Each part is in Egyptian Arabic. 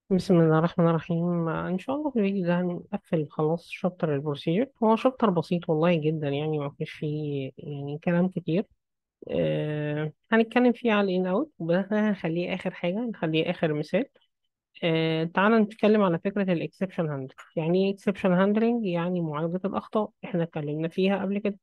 بسم الله الرحمن الرحيم إن شاء الله في الفيديو ده هنقفل خلاص شابتر البروسيجر هو شابتر بسيط والله جدا يعني ما فيش فيه يعني كلام كتير آه هنتكلم فيه على الإن أوت وده هنخليه آخر حاجة نخليه آخر مثال آه تعال نتكلم على فكرة الإكسبشن هاندلنج يعني إيه إكسبشن هاندلنج يعني معالجة الأخطاء إحنا اتكلمنا فيها قبل كده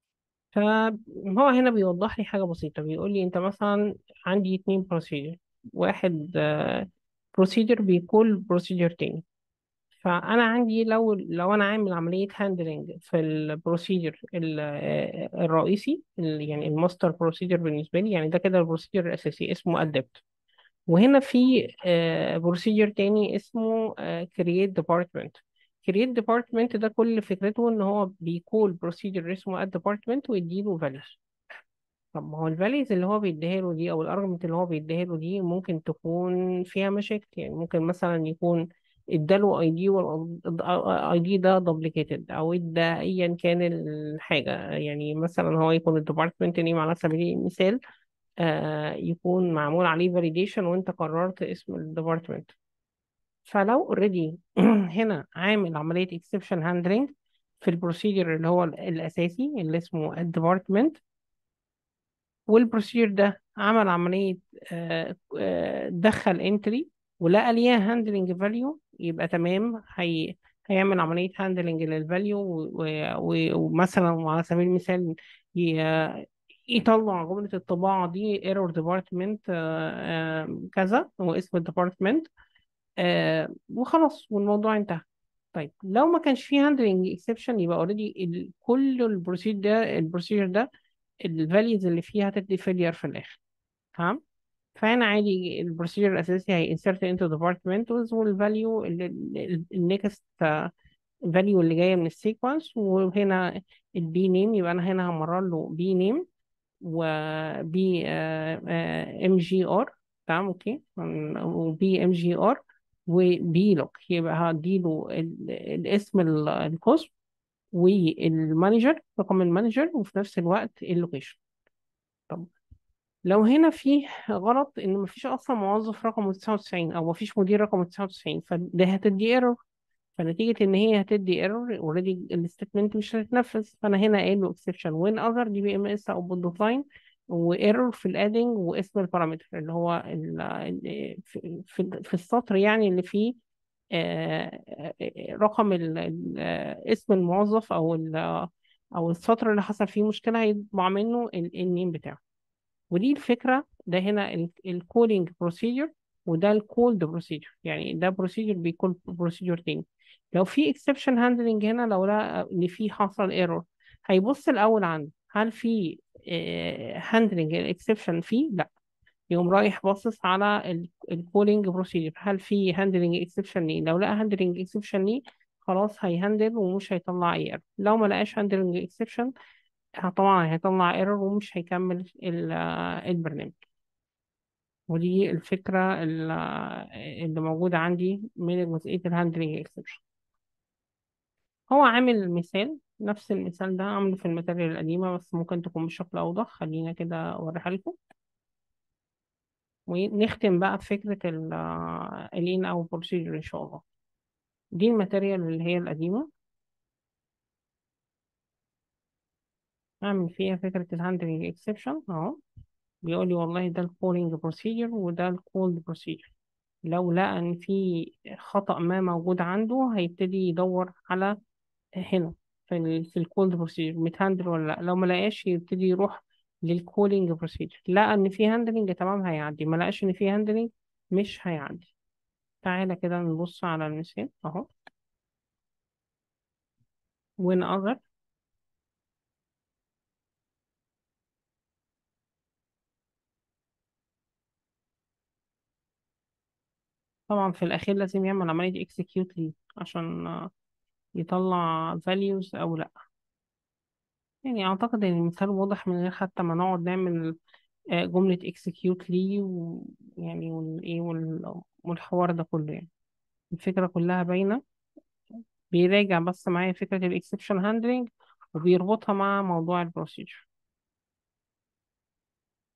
فهو هنا بيوضح لي حاجة بسيطة بيقول لي أنت مثلا عندي اتنين بروسيجر واحد بروسيجر بيكول بروسيجر تاني فانا عندي لو لو انا عامل عمليه هاندلنج في البروسيجر الرئيسي ال- يعني الماستر بروسيجر بالنسبه لي يعني ده كده البروسيجر الاساسي اسمه ادبت وهنا في بروسيجر تاني اسمه كرييت ديبارتمنت كرييت ديبارتمنت ده كل فكرته ان هو بيكول بروسيجر اسمه اد ديبارتمنت ويديله فاليوز طب ما هو الفاليز اللي هو بيديها له دي او الارجمنت اللي هو بيديها له دي ممكن تكون فيها مشاكل يعني ممكن مثلا يكون اداله اي دي والاي دي ده دوبليكيتد او ادى ايا كان الحاجه يعني مثلا هو يكون الديبارتمنت نيم على سبيل المثال آه يكون معمول عليه فاليديشن وانت قررت اسم الديبارتمنت فلو اوريدي هنا عامل عمليه اكسبشن هاندلنج في البروسيجر اللي هو الاساسي اللي اسمه الديبارتمنت والبروسيجر ده عمل عملية آه، آه، دخل انتري ولقى ليها هاندلنج فاليو يبقى تمام هي هيعمل عملية هاندلنج للفاليو ومثلا وعلى سبيل المثال ي- يطلع جملة الطباعة دي ايرور ديبارتمنت كذا هو اسم الديبارتمنت وخلاص والموضوع انتهى طيب لو ما كانش فيه هاندلنج اكسبشن يبقى اوريدي كل البروسيجر ده البروسيجر ده الفاليوز اللي فيها هتدي فيلير في الاخر تمام فهنا عادي البروسيجر الاساسي هي insert into departmentals والفاليو النكست فاليو اللي جايه من السيكونس وهنا البي نيم يبقى انا هنا همرر له بي نيم وبي ام جي ار تمام اوكي وبي ام جي ار وبي لوك يبقى هديله ال- الاسم ال- القسم والمانجر رقم المانجر وفي نفس الوقت اللوكيشن طب لو هنا في غلط ان مفيش اصلا موظف رقمه 99 او مفيش مدير رقمه 99 فده هتدي ايرور فنتيجة ان هي هتدي ايرور اوريدي الستمنت مش هتتنفذ فانا هنا قايل له اكسبشن وين اذر دي بي ام اس او بوت لاين وايرور في الادنج واسم البارامتر اللي هو ال ال في, في, في السطر يعني اللي فيه آه، آه، رقم ال- ال- آه، اسم الموظف او ال او السطر اللي حصل فيه مشكلة هيطبع منه النيم بتاعه ودي الفكرة ده هنا الكولينج بروسيجر وده الكولد بروسيجر يعني ده بروسيجر بيكون بروسيجر تاني لو في اكسبشن هاندلنج هنا لو لقى ان في حصل ايرور هيبص الاول عنده هل في هاندلنج الاكسبشن فيه لا يقوم رايح باصص على الكولينج بروسيجر هل في هاندلنج اكسبشن ليه لو لقى هاندلنج اكسبشن ليه خلاص هيهندل ومش هيطلع اي ايرور لو ما لقاش هاندلنج اكسبشن طبعا هيطلع ايرور ومش هيكمل ال- البرنامج ودي الفكرة ال- اللي موجودة عندي من جزئية الهاندلنج اكسبشن هو عامل مثال نفس المثال ده عامله في الماتيريال القديمة بس ممكن تكون بشكل أوضح خلينا كده أوريها لكم ونختم بقى بفكرة الإن أو بروسيجر إن شاء الله دي الماتيريال اللي هي القديمة أعمل فيها فكرة الهاندلنج اكسبشن أهو بيقول لي والله ده الكولينج بروسيجر وده الكولد بروسيجر لو لقى ان في خطأ ما موجود عنده هيبتدي يدور على هنا في ال في الكولد بروسيجر متهندل ولا لا لو ما لقاش يبتدي يروح للكولينج بروسيجر لقى ان في هاندلنج تمام هيعدي ما لقاش ان في هاندلنج مش هيعدي تعالى كده نبص على المثال اهو وين اذر طبعا في الاخير لازم يعمل عملية اكسكيوت ليه عشان آه، يطلع values او لا يعني اعتقد ان المثال واضح من غير حتى ما نقعد نعمل آه، جملة execute ليه ويعني والايه وال- والحوار ده كله يعني الفكرة كلها باينة بيراجع بس معايا فكرة ال exception handling وبيربطها مع موضوع البروسيجر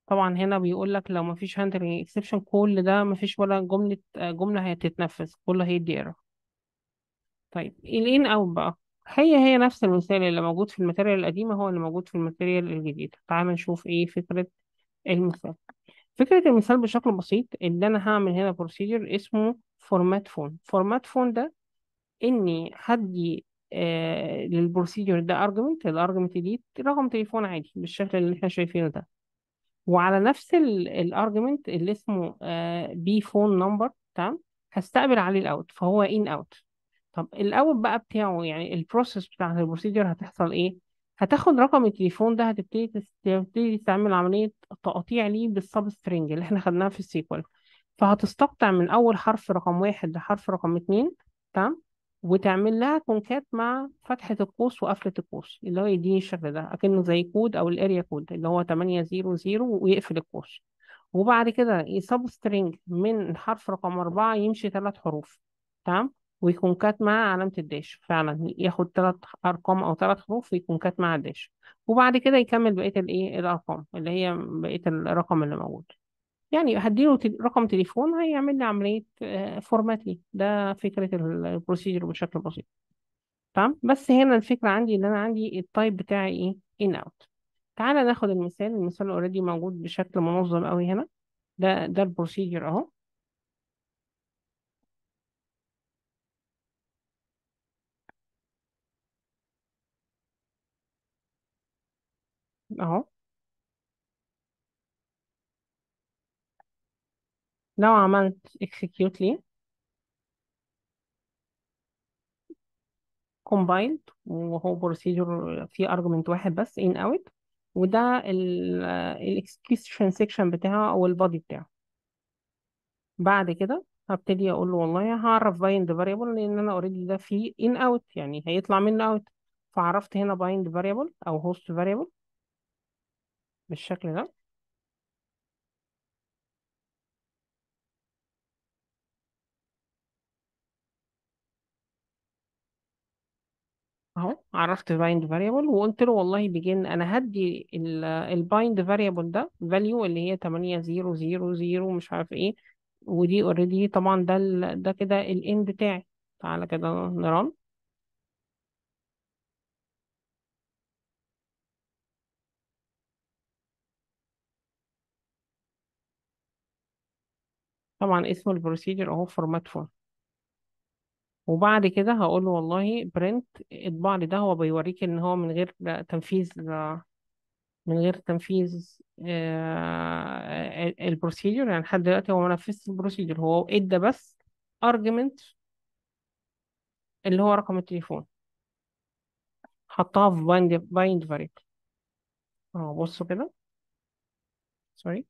طبعا هنا بيقول لك لو مفيش هاندلنج اكسبشن كل ده مفيش ولا جملة آه، جملة هتتنفذ كله هيدي ايرور طيب الان اوت بقى هي هي نفس المثال اللي موجود في الماتيريال القديمة هو اللي موجود في الماتيريال الجديدة تعال نشوف ايه فكرة المثال فكرة المثال بشكل بسيط ان انا هعمل هنا بروسيجر اسمه فورمات فون فورمات فون ده اني هدي آه للبروسيجر ده ارجمنت الارجمنت دي رقم تليفون عادي بالشكل اللي احنا شايفينه ده وعلى نفس الارجمنت اللي اسمه بي فون نمبر تمام هستقبل عليه الاوت فهو ان اوت طب الاوت بقى بتاعه يعني البروسيس بتاعت البروسيجر هتحصل ايه هتاخد رقم التليفون ده هتبتدي تس- تبتدي تعمل عملية تقطيع ليه بالسب سترينج اللي احنا خدناها في السيكوال فهتستقطع من أول حرف رقم واحد لحرف رقم اتنين تمام وتعمل لها كونكات مع فتحة القوس وقفلة القوس اللي هو يديني الشكل ده أكنه زي كود أو الاريا كود اللي هو 800 ويقفل القوس وبعد كده يسب سترينج من حرف رقم أربعة يمشي ثلاث حروف تمام ويكون كات مع علامة الداش فعلا ياخد ثلاث أرقام أو ثلاث حروف ويكون كات مع الداش وبعد كده يكمل بقية الإيه الأرقام اللي هي بقية الرقم اللي موجود يعني هديله تل- رقم تليفون هيعمل لي عملية فورمات لي ده فكرة البروسيجر بشكل بسيط تمام بس هنا الفكرة عندي إن أنا عندي التايب بتاعي إيه in out تعالى ناخد المثال المثال اوريدي موجود بشكل منظم قوي هنا ده ده البروسيجر أهو أهو لو عملت execute ليه combined وهو بروسيجر فيه argument واحد بس in out وده ال execution section بتاعه أو البادي بتاعه بعد كده هبتدي اقول له والله هعرف bind variable لان انا اوريدي ده فيه in out يعني هيطلع منه out فعرفت هنا bind variable او host variable بالشكل ده اهو عرفت bind variable وقلت له والله begin انا هدي ال ال bind variable ده value اللي هي 8000 مش عارف ايه ودي اوريدي طبعا ده ال ده كده ال end بتاعي تعالى كده نرن طبعا اسم البروسيجر اهو format form وبعد كده هقول له والله برنت اطبع لي ده هو بيوريك ان هو من غير تنفيذ من غير تنفيذ البروسيجر يعني لحد دلوقتي هو ما نفذش البروسيجر هو ادى بس ارجمنت اللي هو رقم التليفون حطها في بايند بايند فاريبل اه بصوا كده سوري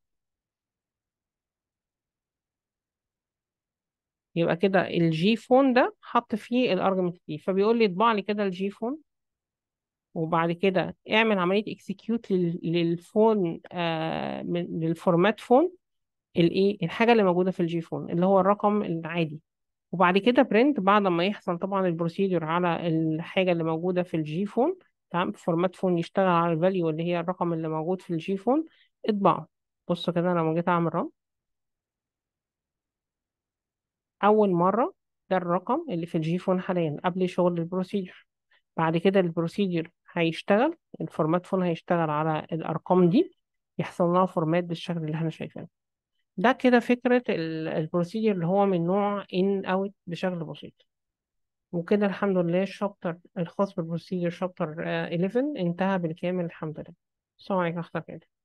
يبقى كده الجي فون ده حط فيه الارجمنت دي فبيقول لي اطبع لي كده الجي فون وبعد كده اعمل عملية اكسكيوت للفون آه من للفورمات فون الايه الحاجة اللي موجودة في الجي فون اللي هو الرقم العادي وبعد كده برنت بعد ما يحصل طبعا البروسيدور على الحاجة اللي موجودة في الجي فون تمام فورمات فون يشتغل على الفاليو اللي هي الرقم اللي موجود في الجي فون اطبعه بصوا كده انا لما جيت اعمل رن اول مرة ده الرقم اللي في الجي فون حاليا قبل شغل البروسيدور بعد كده البروسيدور هيشتغل الفورمات فون هيشتغل على الارقام دي يحصل لها فورمات بالشكل اللي احنا شايفينه ده كده فكرة البروسيدور اللي هو من نوع in out بشكل بسيط وكده الحمد لله الشابتر الخاص بالبروسيجر شابتر 11 انتهى بالكامل الحمد لله السلام عليكم ورحمة الله